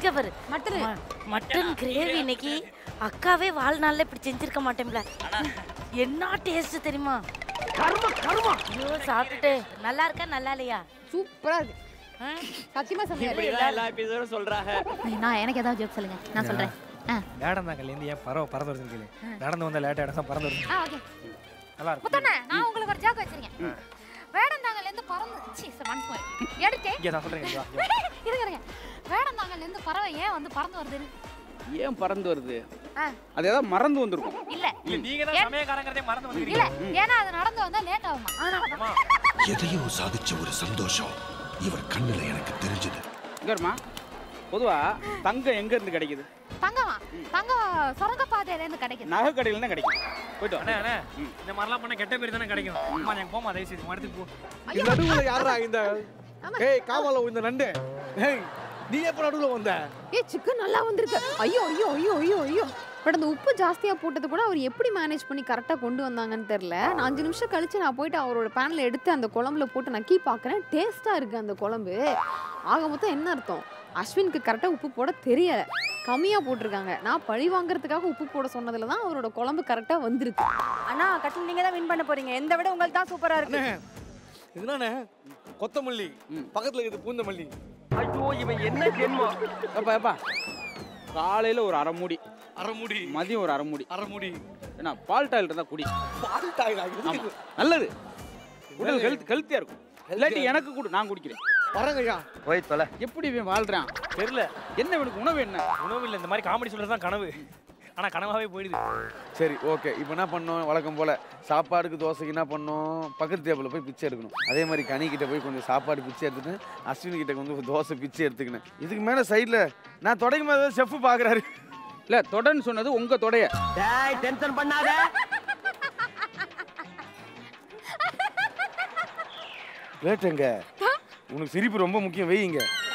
இங்க பாரு மட்டனு. ம- மட்டன் கிரேவி இன்னைக்கு அக்காவே வாழ்நாள்ல இப்படி செஞ்சிருக்க மாட்டேன்ல என்ன டேஸ்ட் தெரியுமா கர்ம கர்மா ஐயோ சாப்பிட்டுட்டு நல்லா இருக்கா நல்லா இல்லையா சூப்பரா இருக்கு ஆ? சத்தியமா செம்மையா இருக்கு. இப்படிதான் எல்லா எபிசோடும் சொல்றாங்க நான் எனக்கு ஏதாவது ஜோக் சொல்லுங்க நான் சொல்றேன் ஆ வேடந்தாங்கல்லேருந்து ஏன் பறவை பறந்து வருதுன்னு கேளு நடந்து வந்த லேட்டாக இடம் பறந்து வருது ஆ ஓகே நல்லா இருக்கும் முத்தண்ணே நான் உங்களுக்கு ஒரு ஜோக் வச்சிருக்கேன் வேடந்தாங்கல்ல இருந்து பறந்து சி மனசு போய் எடுத்து இங்கே நான் சொல்கிறேன் இருங்க இருங்க வேடந்தாங்கல்ல இருந்து பறவை ஏன் வந்து பறந்து வருதுன்னு ஏன் பறந்து வருது ஆ. அது ஏதாவது மறந்து வந்திருக்கும் இல்ல இல்லை நீங்கள் தான் சமயக்காரங்கிறதே மறந்து வந்துருக்கீங்க இல்ல ஏன்னா அது நடந்து வந்தா லேட் ஆகுமா அதனால தான். எதையோ சாதிச்ச ஒரு சந்தோஷம் இவர் கண்ணுல எனக்கு தெரிஞ்சது இங்கம்மா பொதுவா தங்கம் எங்க இருந்து கிடைக்குது தங்கமா தங்கம் சுரங்க பாதையில இருந்து கிடைக்குது நகை கடையில தான் கிடைக்கும் போயிட்டு அண்ணே வா. அண்ணே இந்த மாதிரிலாம் பண்ண கெட்ட பேர் தானே கிடைக்கும் அம்மா எனக்கு போமா தயவு செய்து மரத்துக்கு போ இந்த நடுவுல யாரா இந்த ஏய் காவால இந்த நண்டு ஏய் நீ எப்ப நடுவுல வந்த ஏய் சிக்கன் நல்லா வந்திருக்கு ஐயோ ஐயோ ஐயோ ஐயோ ஐயோ பட் அந்த உப்பு ஜாஸ்தியா போட்டது கூட அவர் எப்படி மேனேஜ் பண்ணி கரெக்டா கொண்டு வந்தாங்கன்னு தெரியல நான் அஞ்சு நிமிஷம் கழிச்சு நான் போயிட்டு அவரோட பேனில் எடுத்து அந்த குழம்புல போட்டு நக்கி பார்க்குறேன் டேஸ்டா இருக்கு அந்த குழம்பு ஆக மொத்தம் என்ன அர்த்தம் அஸ்வினுக்கு கரெக்டாக உப்பு போட தெரியல கம்மியாக போட்டிருக்காங்க நான் பழி வாங்குறதுக்காக உப்பு போட சொன்னதுல தான் அவரோட குழம்பு கரெக்டாக வந்திருக்கு அண்ணா கட்டில் நீங்க தான் வின் பண்ண போறீங்க எந்த விட உங்களுக்கு தான் சூப்பரா இருக்கு அண்ணே இதுதானே கொத்தமல்லி பக்கத்துல இருக்குது பூந்தமல்லி ஐயோ இவன் என்ன ஜென்மம் ஏப்பா ஏப்பா காலையில ஒரு அரை மூடி அரைமுடி மதியம் ஒரு அரை மூடி அரைமுடி ஏன்னா பால் டாயில் இருந்தா குடி பால் டாயில் ஆமா ஆகுது நல்லது உடல் ஹெல்த் ஹெல்த்தியா இருக்கும் இல்லாட்டி எனக்கு கொடு நான் குடிக்கிறேன் வரங்கய்யா போய் தொலை எப்படி இவன் வாழ்றான் தெரியல என்ன இவனுக்கு உணவு என்ன உணவு இல்லை இந்த மாதிரி காமெடி சொல்கிறது தான் கனவு ஆனால் கனவாகவே போயிடுது சரி ஓகே இப்போ என்ன பண்ணோம் வழக்கம் போல சாப்பாடுக்கு தோசைக்கு என்ன பண்ணோம் பக்கத்து டேபிளில் போய் பிச்சை எடுக்கணும் அதே மாதிரி கனி கிட்ட போய் கொஞ்சம் சாப்பாடு பிச்சை எடுத்துட்டு அஸ்வினி கிட்ட வந்து ஒரு தோசை பிச்சை எடுத்துக்கினேன் இதுக்கு மேலே சைடில் நான் தொடங்கும் போது செஃப் பார்க்குறாரு இல்ல தொடன்னு சொன்னது உங்க தொடைய டேய் டென்ஷன் பண்ணாத லேட்டுங்க உனக்கு சிரிப்பு ரொம்ப முக்கியம் வையுங்க